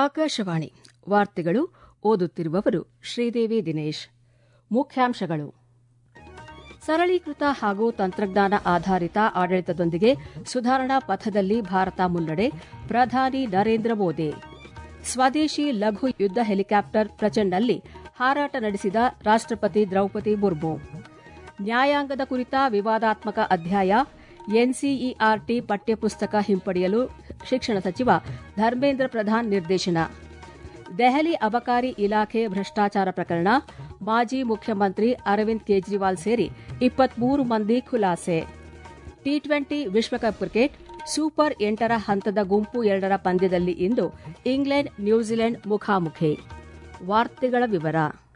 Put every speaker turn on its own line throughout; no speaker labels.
ಆಕಾಶವಾಣಿ ವಾರ್ತೆಗಳು ಓದುತ್ತಿರುವವರು ಶ್ರೀದೇವಿ ದಿನೇಶ್ ಮುಖ್ಯಾಂಶಗಳು ಸರಳೀಕೃತ ಹಾಗೂ ತಂತ್ರಜ್ಞಾನ ಆಧಾರಿತ ಆಡಳಿತದೊಂದಿಗೆ ಸುಧಾರಣಾ ಪಥದಲ್ಲಿ ಭಾರತ ಮುನ್ನಡೆ ಪ್ರಧಾನಿ ನರೇಂದ್ರ ಮೋದಿ ಸ್ವದೇಶಿ ಲಘು ಯುದ್ದ ಹೆಲಿಕಾಪ್ಟರ್ ಪ್ರಚಂಡ್ನಲ್ಲಿ ಹಾರಾಟ ನಡೆಸಿದ ರಾಷ್ಟಪತಿ ದ್ರೌಪದಿ ಮುರ್ಮು ನ್ಯಾಯಾಂಗದ ಕುರಿತ ವಿವಾದಾತ್ಮಕ ಅಧ್ಯಾಯ ಎನ್ಸಿಇಆರ್ಟಿ ಪಠ್ಯಪುಸ್ತಕ ಹಿಂಪಡೆಯಲು ಶಿಕ್ಷಣ ಸಚಿವ ಧರ್ಮೇಂದ್ರ ಪ್ರಧಾನ್ ನಿರ್ದೇಶನ ದೆಹಲಿ ಅಬಕಾರಿ ಇಲಾಖೆ ಭ್ರಷ್ಟಾಚಾರ ಪ್ರಕರಣ ಮಾಜಿ ಮುಖ್ಯಮಂತ್ರಿ ಅರವಿಂದ್ ಕೇಜ್ರಿವಾಲ್ ಸೇರಿ ಇಪ್ಪತ್ಮೂರು ಮಂದಿ ಖುಲಾಸೆ ಟಿ ಟ್ವೆಂಟಿ ವಿಶ್ವಕಪ್ ಕ್ರಿಕೆಟ್ ಸೂಪರ್ ಎಂಟರ ಹಂತದ ಗುಂಪು ಎರಡರ ಪಂದ್ಯದಲ್ಲಿ ಇಂದು ಇಂಗ್ಲೆಂಡ್ ನ್ಯೂಜಿಲೆಂಡ್ ಮುಖಾಮುಖಿ ವಾರ್ತೆಗಳ ವಿವರ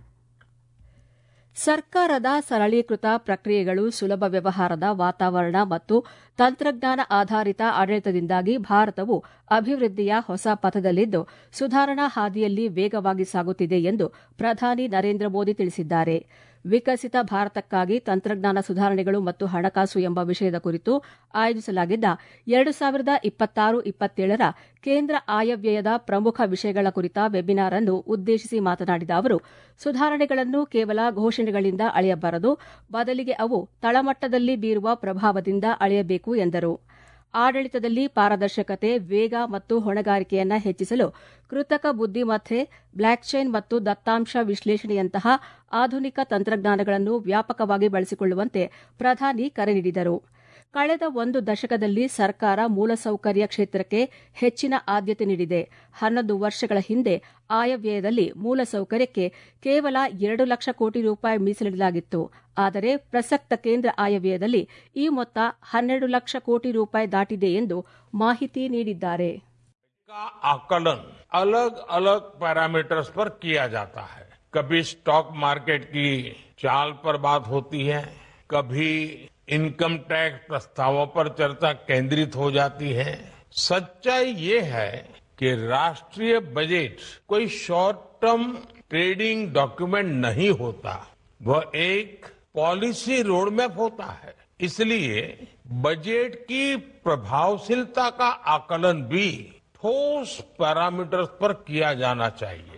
ಸರ್ಕಾರದ ಸರಳೀಕೃತ ಪ್ರಕ್ರಿಯೆಗಳು ಸುಲಭ ವ್ಯವಹಾರದ ವಾತಾವರಣ ಮತ್ತು ತಂತ್ರಜ್ಞಾನ ಆಧಾರಿತ ಆಡಳಿತದಿಂದಾಗಿ ಭಾರತವು ಅಭಿವೃದ್ಧಿಯ ಹೊಸ ಪಥದಲ್ಲಿದ್ದು ಸುಧಾರಣಾ ಹಾದಿಯಲ್ಲಿ ವೇಗವಾಗಿ ಸಾಗುತ್ತಿದೆ ಎಂದು ಪ್ರಧಾನಿ ನರೇಂದ್ರ ಮೋದಿ ತಿಳಿಸಿದ್ದಾರೆ ವಿಕಸಿತ ಭಾರತಕ್ಕಾಗಿ ತಂತ್ರಜ್ಞಾನ ಸುಧಾರಣೆಗಳು ಮತ್ತು ಹಣಕಾಸು ಎಂಬ ವಿಷಯದ ಕುರಿತು ಆಯೋಜಿಸಲಾಗಿದ್ದ ಎರಡು ಸಾವಿರದ ಇಪ್ಪತ್ತಾರು ಇಪ್ಪತ್ತೇಳರ ಕೇಂದ್ರ ಆಯವ್ಯಯದ ಪ್ರಮುಖ ವಿಷಯಗಳ ಕುರಿತ ವೆಬಿನಾರ್ ಅನ್ನು ಉದ್ದೇಶಿಸಿ ಮಾತನಾಡಿದ ಅವರು ಸುಧಾರಣೆಗಳನ್ನು ಕೇವಲ ಘೋಷಣೆಗಳಿಂದ ಅಳೆಯಬಾರದು ಬದಲಿಗೆ ಅವು ತಳಮಟ್ಟದಲ್ಲಿ ಬೀರುವ ಪ್ರಭಾವದಿಂದ ಅಳೆಯಬೇಕು ಎಂದರು ಆಡಳಿತದಲ್ಲಿ ಪಾರದರ್ಶಕತೆ ವೇಗ ಮತ್ತು ಹೊಣೆಗಾರಿಕೆಯನ್ನು ಹೆಚ್ಚಿಸಲು ಕೃತಕ ಬುದ್ದಿಮತ್ತೆ ಬ್ಲಾಕ್ಚೈನ್ ಮತ್ತು ದತ್ತಾಂಶ ವಿಶ್ಲೇಷಣೆಯಂತಹ ಆಧುನಿಕ ತಂತ್ರಜ್ಞಾನಗಳನ್ನು ವ್ಯಾಪಕವಾಗಿ ಬಳಸಿಕೊಳ್ಳುವಂತೆ ಪ್ರಧಾನಿ ಕರೆ ನೀಡಿದರು ಕಳೆದ ಒಂದು ದಶಕದಲ್ಲಿ ಸರ್ಕಾರ ಮೂಲಸೌಕರ್ಯ ಕ್ಷೇತ್ರಕ್ಕೆ ಹೆಚ್ಚಿನ ಆದ್ಯತೆ ನೀಡಿದೆ ಹನ್ನೊಂದು ವರ್ಷಗಳ ಹಿಂದೆ ಆಯವ್ಯಯದಲ್ಲಿ ಮೂಲಸೌಕರ್ಯಕ್ಕೆ ಕೇವಲ ಎರಡು ಲಕ್ಷ ಕೋಟಿ ರೂಪಾಯಿ ಮೀಸಲಿಡಲಾಗಿತ್ತು ಆದರೆ ಪ್ರಸಕ್ತ ಕೇಂದ್ರ ಆಯವ್ಯಯದಲ್ಲಿ ಈ ಮೊತ್ತ ಹನ್ನೆರಡು ಲಕ್ಷ ಕೋಟಿ ರೂಪಾಯಿ ದಾಟಿದೆ ಎಂದು ಮಾಹಿತಿ ನೀಡಿದ್ದಾರೆ
का आकलन अलग अलग पैरामीटर्स पर किया जाता है कभी स्टॉक मार्केट की चाल पर बात होती है कभी इनकम टैक्स प्रस्तावों पर चर्चा केंद्रित हो जाती है सच्चाई ये है कि राष्ट्रीय बजट कोई शॉर्ट टर्म ट्रेडिंग डॉक्यूमेंट नहीं होता वह एक पॉलिसी रोडमैप होता है इसलिए बजट की प्रभावशीलता का आकलन भी ठोस पैरामीटर्स पर किया जाना चाहिए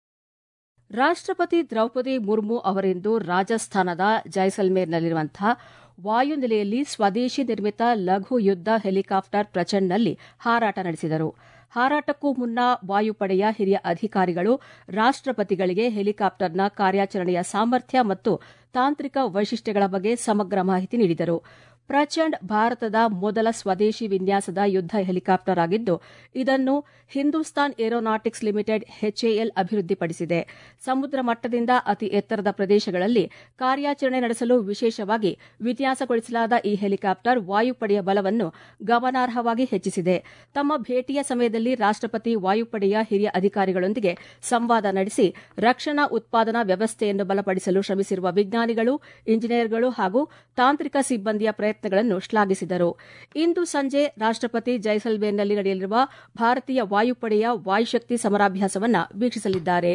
ರಾಷ್ಟಪತಿ ದ್ರೌಪದಿ ಮುರ್ಮು ಅವರಿಂದು ರಾಜಸ್ಥಾನದ ಜೈಸಲ್ಮೇರ್ನಲ್ಲಿರುವಂತಹ ವಾಯುನೆಲೆಯಲ್ಲಿ ಸ್ವದೇಶಿ ನಿರ್ಮಿತ ಲಘು ಯುದ್ದ ಹೆಲಿಕಾಪ್ಟರ್ ಪ್ರಚಂಡ್ನಲ್ಲಿ ಹಾರಾಟ ನಡೆಸಿದರು ಹಾರಾಟಕ್ಕೂ ಮುನ್ನ ವಾಯುಪಡೆಯ ಹಿರಿಯ ಅಧಿಕಾರಿಗಳು ರಾಷ್ಟಪತಿಗಳಿಗೆ ಹೆಲಿಕಾಪ್ಟರ್ನ ಕಾರ್ಯಾಚರಣೆಯ ಸಾಮರ್ಥ್ಯ ಮತ್ತು ತಾಂತ್ರಿಕ ವೈಶಿಷ್ಟ್ಯಗಳ ಬಗ್ಗೆ ಸಮಗ್ರ ಮಾಹಿತಿ ನೀಡಿದರು ಪ್ರಚಂಡ್ ಭಾರತದ ಮೊದಲ ಸ್ವದೇಶಿ ವಿನ್ಯಾಸದ ಯುದ್ದ ಹೆಲಿಕಾಪ್ಟರ್ ಆಗಿದ್ದು ಇದನ್ನು ಹಿಂದೂಸ್ತಾನ್ ಏರೋನಾಟಿಕ್ಸ್ ಲಿಮಿಟೆಡ್ ಎಚ್ಎಎಲ್ ಅಭಿವೃದ್ಧಿಪಡಿಸಿದೆ ಸಮುದ್ರ ಮಟ್ಟದಿಂದ ಅತಿ ಎತ್ತರದ ಪ್ರದೇಶಗಳಲ್ಲಿ ಕಾರ್ಯಾಚರಣೆ ನಡೆಸಲು ವಿಶೇಷವಾಗಿ ವಿನ್ಯಾಸಗೊಳಿಸಲಾದ ಈ ಹೆಲಿಕಾಪ್ಟರ್ ವಾಯುಪಡೆಯ ಬಲವನ್ನು ಗಮನಾರ್ಹವಾಗಿ ಹೆಚ್ಚಿಸಿದೆ ತಮ್ಮ ಭೇಟಿಯ ಸಮಯದಲ್ಲಿ ರಾಷ್ಟಪತಿ ವಾಯುಪಡೆಯ ಹಿರಿಯ ಅಧಿಕಾರಿಗಳೊಂದಿಗೆ ಸಂವಾದ ನಡೆಸಿ ರಕ್ಷಣಾ ಉತ್ಪಾದನಾ ವ್ಯವಸ್ಥೆಯನ್ನು ಬಲಪಡಿಸಲು ಶ್ರಮಿಸಿರುವ ವಿಜ್ಞಾನಿಗಳು ಇಂಜಿನಿಯರ್ಗಳು ಹಾಗೂ ತಾಂತ್ರಿಕ ಸಿಬ್ಬಂದಿಯ ಪ್ರಯತ್ನಗಳನ್ನು ಶ್ಲಾಘಿಸಿದರು ಇಂದು ಸಂಜೆ ರಾಷ್ಟಪತಿ ಜೈಸಲ್ಮೇರ್ನಲ್ಲಿ ನಡೆಯಲಿರುವ ಭಾರತೀಯ ವಾಯುಪಡೆಯ ವಾಯುಶಕ್ತಿ ಸಮರಾಭ್ಯಾಸವನ್ನು ವೀಕ್ಷಿಸಲಿದ್ದಾರೆ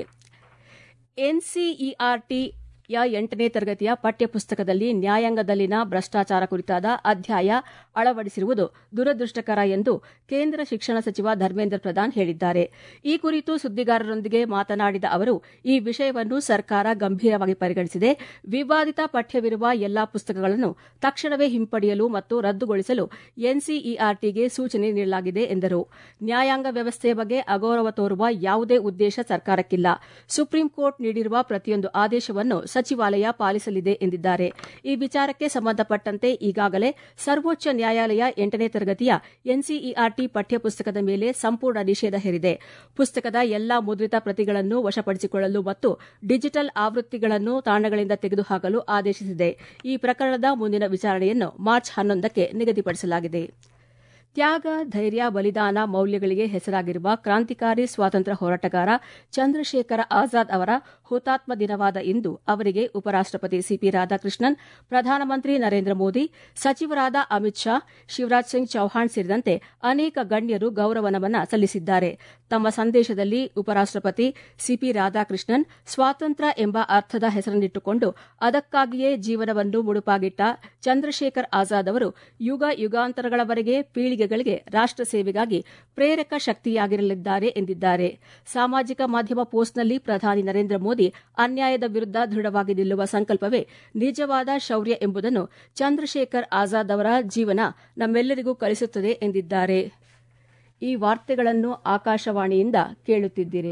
ಎನ್ಸಿಇಆರ್ಟಿ ಯ ಎಂಟನೇ ತರಗತಿಯ ಪಠ್ಯಪುಸ್ತಕದಲ್ಲಿ ನ್ಯಾಯಾಂಗದಲ್ಲಿನ ಭ್ರಷ್ಟಾಚಾರ ಕುರಿತಾದ ಅಧ್ಯಾಯ ಅಳವಡಿಸಿರುವುದು ದುರದೃಷ್ಟಕರ ಎಂದು ಕೇಂದ್ರ ಶಿಕ್ಷಣ ಸಚಿವ ಧರ್ಮೇಂದ್ರ ಪ್ರಧಾನ್ ಹೇಳಿದ್ದಾರೆ ಈ ಕುರಿತು ಸುದ್ದಿಗಾರರೊಂದಿಗೆ ಮಾತನಾಡಿದ ಅವರು ಈ ವಿಷಯವನ್ನು ಸರ್ಕಾರ ಗಂಭೀರವಾಗಿ ಪರಿಗಣಿಸಿದೆ ವಿವಾದಿತ ಪಠ್ಯವಿರುವ ಎಲ್ಲಾ ಪುಸ್ತಕಗಳನ್ನು ತಕ್ಷಣವೇ ಹಿಂಪಡೆಯಲು ಮತ್ತು ರದ್ದುಗೊಳಿಸಲು ಎನ್ಸಿಇಆರ್ಟಿಗೆ ಸೂಚನೆ ನೀಡಲಾಗಿದೆ ಎಂದರು ನ್ಯಾಯಾಂಗ ವ್ಯವಸ್ಥೆಯ ಬಗ್ಗೆ ಅಗೌರವ ತೋರುವ ಯಾವುದೇ ಉದ್ದೇಶ ಸರ್ಕಾರಕ್ಕಿಲ್ಲ ಸುಪ್ರೀಂ ಕೋರ್ಟ್ ನೀಡಿರುವ ಪ್ರತಿಯೊಂದು ಆದೇಶವನ್ನು ಸಚಿವಾಲಯ ಪಾಲಿಸಲಿದೆ ಎಂದಿದ್ದಾರೆ ಈ ವಿಚಾರಕ್ಕೆ ಸಂಬಂಧಪಟ್ಟಂತೆ ಈಗಾಗಲೇ ಸರ್ವೋಚ್ಚ ನ್ಯಾಯಾಲಯ ಎಂಟನೇ ತರಗತಿಯ ಎನ್ಸಿಇಆರ್ಟಿ ಪಠ್ಯಪುಸ್ತಕದ ಮೇಲೆ ಸಂಪೂರ್ಣ ನಿಷೇಧ ಹೇರಿದೆ ಪುಸ್ತಕದ ಎಲ್ಲಾ ಮುದ್ರಿತ ಪ್ರತಿಗಳನ್ನು ವಶಪಡಿಸಿಕೊಳ್ಳಲು ಮತ್ತು ಡಿಜಿಟಲ್ ಆವೃತ್ತಿಗಳನ್ನು ತಾಣಗಳಿಂದ ತೆಗೆದುಹಾಕಲು ಆದೇಶಿಸಿದೆ ಈ ಪ್ರಕರಣದ ಮುಂದಿನ ವಿಚಾರಣೆಯನ್ನು ಮಾರ್ಚ್ ಹನ್ನೊಂದಕ್ಕೆ ನಿಗದಿಪಡಿಸಲಾಗಿದೆ ತ್ಯಾಗ ಧೈರ್ಯ ಬಲಿದಾನ ಮೌಲ್ಯಗಳಿಗೆ ಹೆಸರಾಗಿರುವ ಕ್ರಾಂತಿಕಾರಿ ಸ್ವಾತಂತ್ರ್ಯ ಹೋರಾಟಗಾರ ಚಂದ್ರಶೇಖರ ಆಜಾದ್ ಅವರ ಹುತಾತ್ಮ ದಿನವಾದ ಇಂದು ಅವರಿಗೆ ಉಪರಾಷ್ಟಪತಿ ಸಿಪಿ ರಾಧಾಕೃಷ್ಣನ್ ಪ್ರಧಾನಮಂತ್ರಿ ನರೇಂದ್ರ ಮೋದಿ ಸಚಿವರಾದ ಅಮಿತ್ ಶಾ ಶಿವರಾಜ್ ಸಿಂಗ್ ಚೌಹಾಣ್ ಸೇರಿದಂತೆ ಅನೇಕ ಗಣ್ಯರು ಗೌರವ ನಮನ ಸಲ್ಲಿಸಿದ್ದಾರೆ ತಮ್ಮ ಸಂದೇಶದಲ್ಲಿ ಉಪರಾಷ್ಟಪತಿ ಸಿಪಿ ರಾಧಾಕೃಷ್ಣನ್ ಸ್ವಾತಂತ್ರ್ಯ ಎಂಬ ಅರ್ಥದ ಹೆಸರನ್ನಿಟ್ಟುಕೊಂಡು ಅದಕ್ಕಾಗಿಯೇ ಜೀವನವನ್ನು ಮುಡುಪಾಗಿಟ್ಟ ಚಂದ್ರಶೇಖರ್ ಆಜಾದ್ ಅವರು ಯುಗ ಯುಗಾಂತರಗಳವರೆಗೆ ಪೀಳಿಗೆಗಳಿಗೆ ರಾಷ್ಟ ಸೇವೆಗಾಗಿ ಪ್ರೇರಕ ಶಕ್ತಿಯಾಗಿರಲಿದ್ದಾರೆ ಎಂದಿದ್ದಾರೆ ಸಾಮಾಜಿಕ ಮಾಧ್ಯಮ ಪೋಸ್ಟ್ನಲ್ಲಿ ಪ್ರಧಾನಿ ನರೇಂದ್ರ ಮೋದಿ ಅನ್ಯಾಯದ ವಿರುದ್ಧ ದೃಢವಾಗಿ ನಿಲ್ಲುವ ಸಂಕಲ್ಪವೇ ನಿಜವಾದ ಶೌರ್ಯ ಎಂಬುದನ್ನು ಚಂದ್ರಶೇಖರ್ ಆಜಾದ್ ಅವರ ಜೀವನ ನಮ್ಮೆಲ್ಲರಿಗೂ ಕಲಿಸುತ್ತದೆ ಎಂದಿದ್ದಾರೆ ಈ ವಾರ್ತೆಗಳನ್ನು ಆಕಾಶವಾಣಿಯಿಂದ ಕೇಳುತ್ತಿದ್ದೀರಿ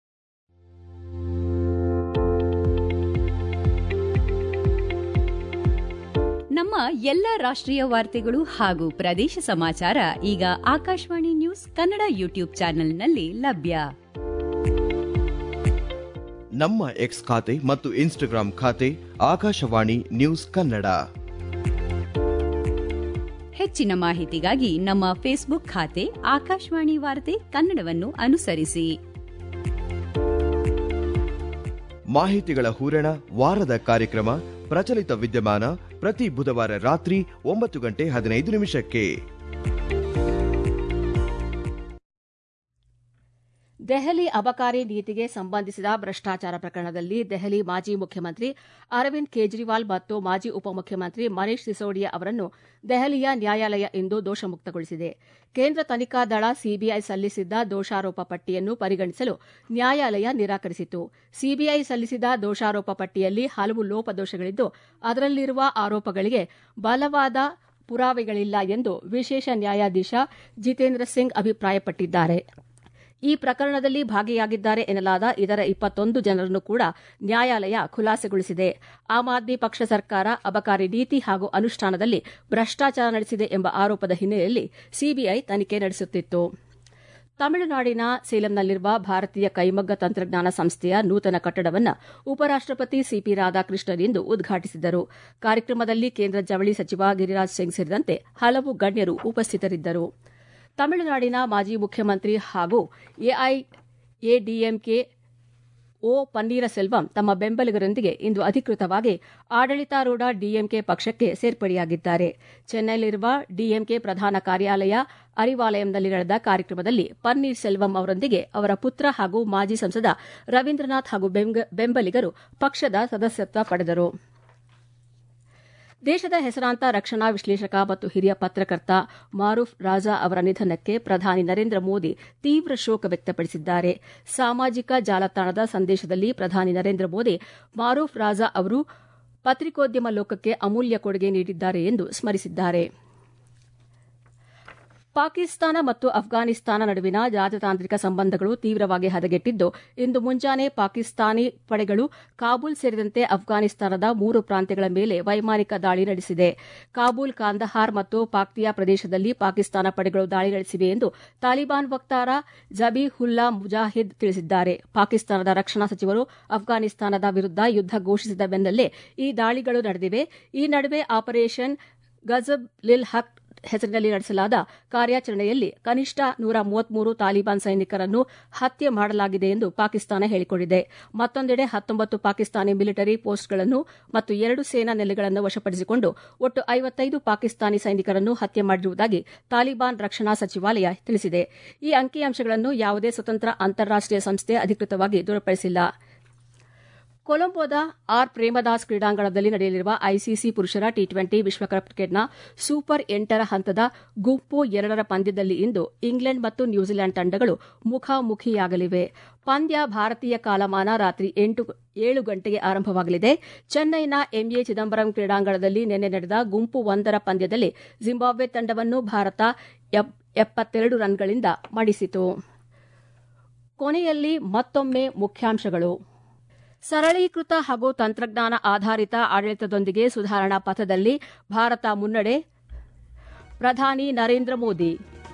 ನಮ್ಮ ಎಲ್ಲ ರಾಷ್ಟ್ರೀಯ ವಾರ್ತೆಗಳು ಹಾಗೂ ಪ್ರದೇಶ ಸಮಾಚಾರ ಈಗ ಆಕಾಶವಾಣಿ ನ್ಯೂಸ್ ಕನ್ನಡ ಯೂಟ್ಯೂಬ್ ಚಾನೆಲ್ನಲ್ಲಿ ಲಭ್ಯ
ನಮ್ಮ ಎಕ್ಸ್ ಖಾತೆ ಮತ್ತು ಇನ್ಸ್ಟಾಗ್ರಾಂ ಖಾತೆ ಆಕಾಶವಾಣಿ ನ್ಯೂಸ್ ಕನ್ನಡ
ಹೆಚ್ಚಿನ ಮಾಹಿತಿಗಾಗಿ ನಮ್ಮ ಫೇಸ್ಬುಕ್ ಖಾತೆ ಆಕಾಶವಾಣಿ ವಾರ್ತೆ ಕನ್ನಡವನ್ನು ಅನುಸರಿಸಿ
ಮಾಹಿತಿಗಳ ಹೂರಣ ವಾರದ ಕಾರ್ಯಕ್ರಮ ಪ್ರಚಲಿತ ವಿದ್ಯಮಾನ ಪ್ರತಿ ಬುಧವಾರ ರಾತ್ರಿ ಒಂಬತ್ತು ಗಂಟೆ ಹದಿನೈದು ನಿಮಿಷಕ್ಕೆ
ದೆಹಲಿ ಅಬಕಾರಿ ನೀತಿಗೆ ಸಂಬಂಧಿಸಿದ ಭ್ರಷ್ಟಾಚಾರ ಪ್ರಕರಣದಲ್ಲಿ ದೆಹಲಿ ಮಾಜಿ ಮುಖ್ಯಮಂತ್ರಿ ಅರವಿಂದ್ ಕೇಜ್ರಿವಾಲ್ ಮತ್ತು ಮಾಜಿ ಉಪಮುಖ್ಯಮಂತ್ರಿ ಮನೀಶ್ ಸಿಸೋಡಿಯಾ ಅವರನ್ನು ದೆಹಲಿಯ ನ್ಯಾಯಾಲಯ ಇಂದು ದೋಷಮುಕ್ತಗೊಳಿಸಿದೆ ಕೇಂದ್ರ ತನಿಖಾ ದಳ ಸಿಬಿಐ ಸಲ್ಲಿಸಿದ್ದ ದೋಷಾರೋಪ ಪಟ್ಟಿಯನ್ನು ಪರಿಗಣಿಸಲು ನ್ಯಾಯಾಲಯ ನಿರಾಕರಿಸಿತು ಸಿಬಿಐ ಸಲ್ಲಿಸಿದ ದೋಷಾರೋಪ ಪಟ್ಟಿಯಲ್ಲಿ ಹಲವು ಲೋಪದೋಷಗಳಿದ್ದು ಅದರಲ್ಲಿರುವ ಆರೋಪಗಳಿಗೆ ಬಲವಾದ ಪುರಾವೆಗಳಿಲ್ಲ ಎಂದು ವಿಶೇಷ ನ್ಯಾಯಾಧೀಶ ಜಿತೇಂದ್ರ ಸಿಂಗ್ ಅಭಿಪ್ರಾಯಪಟ್ಟಿದ್ದಾರೆ ಈ ಪ್ರಕರಣದಲ್ಲಿ ಭಾಗಿಯಾಗಿದ್ದಾರೆ ಎನ್ನಲಾದ ಇತರ ಇಪ್ಪತ್ತೊಂದು ಜನರನ್ನು ಕೂಡ ನ್ಯಾಯಾಲಯ ಖುಲಾಸೆಗೊಳಿಸಿದೆ ಆಮ್ ಆದ್ಮಿ ಪಕ್ಷ ಸರ್ಕಾರ ಅಬಕಾರಿ ನೀತಿ ಹಾಗೂ ಅನುಷ್ಠಾನದಲ್ಲಿ ಭ್ರಷ್ಟಾಚಾರ ನಡೆಸಿದೆ ಎಂಬ ಆರೋಪದ ಹಿನ್ನೆಲೆಯಲ್ಲಿ ಸಿಬಿಐ ತನಿಖೆ ನಡೆಸುತ್ತಿತ್ತು ತಮಿಳುನಾಡಿನ ಸೇಲಂನಲ್ಲಿರುವ ಭಾರತೀಯ ಕೈಮಗ್ಗ ತಂತ್ರಜ್ಞಾನ ಸಂಸ್ಥೆಯ ನೂತನ ಕಟ್ಟಡವನ್ನು ಉಪರಾಷ್ಟಪತಿ ಸಿಪಿ ರಾಧಾಕೃಷ್ಣನ್ ಇಂದು ಉದ್ಘಾಟಿಸಿದರು ಕಾರ್ಯಕ್ರಮದಲ್ಲಿ ಕೇಂದ್ರ ಜವಳಿ ಸಚಿವ ಗಿರಿರಾಜ್ ಸಿಂಗ್ ಸೇರಿದಂತೆ ಹಲವು ಗಣ್ಯರು ಉಪಸ್ಥಿತರಿದ್ದರು ತಮಿಳುನಾಡಿನ ಮಾಜಿ ಮುಖ್ಯಮಂತ್ರಿ ಹಾಗೂ ಎಐಎಡಿಎಂಕೆ ಓ ಪನ್ನೀರಸೆಲ್ವಂ ತಮ್ಮ ಬೆಂಬಲಿಗರೊಂದಿಗೆ ಇಂದು ಅಧಿಕೃತವಾಗಿ ಆಡಳಿತಾರೂಢ ಡಿಎಂಕೆ ಪಕ್ಷಕ್ಕೆ ಸೇರ್ಪಡೆಯಾಗಿದ್ದಾರೆ ಚೆನ್ನೈನಲ್ಲಿರುವ ಡಿಎಂಕೆ ಪ್ರಧಾನ ಕಾರ್ಯಾಲಯ ಅರಿವಾಲಯಂನಲ್ಲಿ ನಡೆದ ಕಾರ್ಯಕ್ರಮದಲ್ಲಿ ಪನ್ನೀರ್ ಸೆಲ್ವಂ ಅವರೊಂದಿಗೆ ಅವರ ಪುತ್ರ ಹಾಗೂ ಮಾಜಿ ಸಂಸದ ರವೀಂದ್ರನಾಥ್ ಹಾಗೂ ಬೆಂಬಲಿಗರು ಪಕ್ಷದ ಸದಸ್ಯತ್ವ ಪಡೆದರು ದೇಶದ ಹೆಸರಾಂತ ರಕ್ಷಣಾ ವಿಶ್ಲೇಷಕ ಮತ್ತು ಹಿರಿಯ ಪತ್ರಕರ್ತ ಮಾರೂಫ್ ರಾಜಾ ಅವರ ನಿಧನಕ್ಕೆ ಪ್ರಧಾನಿ ನರೇಂದ್ರ ಮೋದಿ ತೀವ್ರ ಶೋಕ ವ್ಯಕ್ತಪಡಿಸಿದ್ದಾರೆ ಸಾಮಾಜಿಕ ಜಾಲತಾಣದ ಸಂದೇಶದಲ್ಲಿ ಪ್ರಧಾನಿ ನರೇಂದ್ರ ಮೋದಿ ಮಾರೂಫ್ ರಾಜಾ ಅವರು ಪತ್ರಿಕೋದ್ಯಮ ಲೋಕಕ್ಕೆ ಅಮೂಲ್ಯ ಕೊಡುಗೆ ನೀಡಿದ್ದಾರೆ ಎಂದು ಸ್ಮರಿಸಿದ್ದಾರೆ ಪಾಕಿಸ್ತಾನ ಮತ್ತು ಅಫ್ಘಾನಿಸ್ತಾನ ನಡುವಿನ ರಾಜತಾಂತ್ರಿಕ ಸಂಬಂಧಗಳು ತೀವ್ರವಾಗಿ ಹದಗೆಟ್ಟಿದ್ದು ಇಂದು ಮುಂಜಾನೆ ಪಾಕಿಸ್ತಾನಿ ಪಡೆಗಳು ಕಾಬೂಲ್ ಸೇರಿದಂತೆ ಅಫ್ಘಾನಿಸ್ತಾನದ ಮೂರು ಪ್ರಾಂತ್ಯಗಳ ಮೇಲೆ ವೈಮಾನಿಕ ದಾಳಿ ನಡೆಸಿದೆ ಕಾಬೂಲ್ ಕಾಂದಹಾರ್ ಮತ್ತು ಪಾಕ್ತಿಯಾ ಪ್ರದೇಶದಲ್ಲಿ ಪಾಕಿಸ್ತಾನ ಪಡೆಗಳು ದಾಳಿ ನಡೆಸಿವೆ ಎಂದು ತಾಲಿಬಾನ್ ವಕ್ತಾರ ಜಬೀಹುಲ್ಲಾ ಮುಜಾಹಿದ್ ತಿಳಿಸಿದ್ದಾರೆ ಪಾಕಿಸ್ತಾನದ ರಕ್ಷಣಾ ಸಚಿವರು ಅಫ್ಘಾನಿಸ್ತಾನದ ವಿರುದ್ದ ಯುದ್ದ ಘೋಷಿಸಿದ ಬೆನ್ನಲ್ಲೇ ಈ ದಾಳಿಗಳು ನಡೆದಿವೆ ಈ ನಡುವೆ ಆಪರೇಷನ್ ಗಜಬ್ ಲಿಲ್ ಹಕ್ ಹೆಸರಿನಲ್ಲಿ ನಡೆಸಲಾದ ಕಾರ್ಯಾಚರಣೆಯಲ್ಲಿ ಕನಿಷ್ಠ ನೂರ ಮೂವತ್ಮೂರು ತಾಲಿಬಾನ್ ಸೈನಿಕರನ್ನು ಹತ್ಯೆ ಮಾಡಲಾಗಿದೆ ಎಂದು ಪಾಕಿಸ್ತಾನ ಹೇಳಿಕೊಂಡಿದೆ ಮತ್ತೊಂದೆಡೆ ಹತ್ತೊಂಬತ್ತು ಪಾಕಿಸ್ತಾನಿ ಮಿಲಿಟರಿ ಪೋಸ್ಟ್ಗಳನ್ನು ಮತ್ತು ಎರಡು ಸೇನಾ ನೆಲೆಗಳನ್ನು ವಶಪಡಿಸಿಕೊಂಡು ಒಟ್ಟು ಐವತ್ತೈದು ಪಾಕಿಸ್ತಾನಿ ಸೈನಿಕರನ್ನು ಹತ್ಯೆ ಮಾಡಿರುವುದಾಗಿ ತಾಲಿಬಾನ್ ರಕ್ಷಣಾ ಸಚಿವಾಲಯ ತಿಳಿಸಿದೆ ಈ ಅಂಕಿಅಂಶಗಳನ್ನು ಯಾವುದೇ ಸ್ವತಂತ್ರ ಅಂತಾರಾಷ್ಟೀಯ ಸಂಸ್ಥೆ ಅಧಿಕೃತವಾಗಿ ದೃಢಪಡಿಸಿಲ್ಲ ಕೊಲಂಬೋದ ಆರ್ ಪ್ರೇಮದಾಸ್ ಕ್ರೀಡಾಂಗಣದಲ್ಲಿ ನಡೆಯಲಿರುವ ಐಸಿಸಿ ಪುರುಷರ ಟಿ ಟ್ವೆಂಟಿ ವಿಶ್ವಕಪ್ ಕ್ರಿಕೆಟ್ನ ಸೂಪರ್ ಎಂಟರ ಹಂತದ ಗುಂಪು ಎರಡರ ಪಂದ್ಯದಲ್ಲಿ ಇಂದು ಇಂಗ್ಲೆಂಡ್ ಮತ್ತು ನ್ಯೂಜಿಲೆಂಡ್ ತಂಡಗಳು ಮುಖಾಮುಖಿಯಾಗಲಿವೆ ಪಂದ್ಯ ಭಾರತೀಯ ಕಾಲಮಾನ ರಾತ್ರಿ ಏಳು ಗಂಟೆಗೆ ಆರಂಭವಾಗಲಿದೆ ಚೆನ್ನೈನ ಎಂಎ ಚಿದಂಬರಂ ಕ್ರೀಡಾಂಗಣದಲ್ಲಿ ನಿನ್ನೆ ನಡೆದ ಗುಂಪು ಒಂದರ ಪಂದ್ಯದಲ್ಲಿ ಜಿಂಬಾಬ್ವೆ ತಂಡವನ್ನು ಭಾರತ ಎಪ್ಪತ್ತೆರಡು ರನ್ಗಳಿಂದ ಮಣಿಸಿತು ಕೊನೆಯಲ್ಲಿ ಮತ್ತೊಮ್ಮೆ ಮುಖ್ಯಾಂಶಗಳು ಸರಳೀಕೃತ ಹಾಗೂ ತಂತ್ರಜ್ಞಾನ ಆಧಾರಿತ ಆಡಳಿತದೊಂದಿಗೆ ಸುಧಾರಣಾ ಪಥದಲ್ಲಿ ಭಾರತ ಮುನ್ನಡೆ ಪ್ರಧಾನಿ ನರೇಂದ್ರ ಮೋದಿ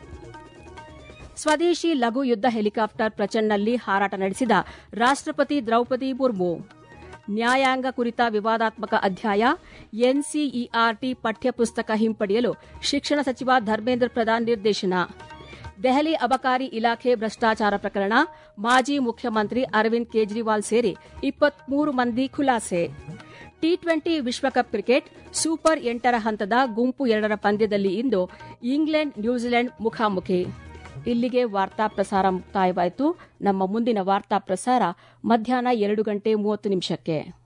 ಸ್ವದೇಶಿ ಲಘು ಯುದ್ದ ಹೆಲಿಕಾಪ್ಟರ್ ಪ್ರಚಂಡ್ನಲ್ಲಿ ಹಾರಾಟ ನಡೆಸಿದ ರಾಷ್ಟಪತಿ ದ್ರೌಪದಿ ಮುರ್ಮು ನ್ಯಾಯಾಂಗ ಕುರಿತ ವಿವಾದಾತ್ಮಕ ಅಧ್ಯಾಯ ಎನ್ಸಿಇಆರ್ಟಿ ಪಠ್ಯಪುಸ್ತಕ ಹಿಂಪಡೆಯಲು ಶಿಕ್ಷಣ ಸಚಿವ ಧರ್ಮೇಂದ್ರ ಪ್ರಧಾನ್ ನಿರ್ದೇಶನ ದೆಹಲಿ ಅಬಕಾರಿ ಇಲಾಖೆ ಭ್ರಷ್ಟಾಚಾರ ಪ್ರಕರಣ ಮಾಜಿ ಮುಖ್ಯಮಂತ್ರಿ ಅರವಿಂದ್ ಕೇಜ್ರಿವಾಲ್ ಸೇರಿ ಇಪ್ಪತ್ಮೂರು ಮಂದಿ ಖುಲಾಸೆ ಟಿ ಟ್ವೆಂಟಿ ವಿಶ್ವಕಪ್ ಕ್ರಿಕೆಟ್ ಸೂಪರ್ ಎಂಟರ ಹಂತದ ಗುಂಪು ಎರಡರ ಪಂದ್ಯದಲ್ಲಿ ಇಂದು ಇಂಗ್ಲೆಂಡ್ ನ್ಯೂಜಿಲೆಂಡ್ ಮುಖಾಮುಖಿ ಇಲ್ಲಿಗೆ ವಾರ್ತಾ ಪ್ರಸಾರ ಮುಕ್ತಾಯವಾಯಿತು ನಮ್ಮ ಮುಂದಿನ ವಾರ್ತಾ ಪ್ರಸಾರ ಮಧ್ಯಾಹ್ನ ಎರಡು ಗಂಟೆ ಮೂವತ್ತು ನಿಮಿಷಕ್ಕೆ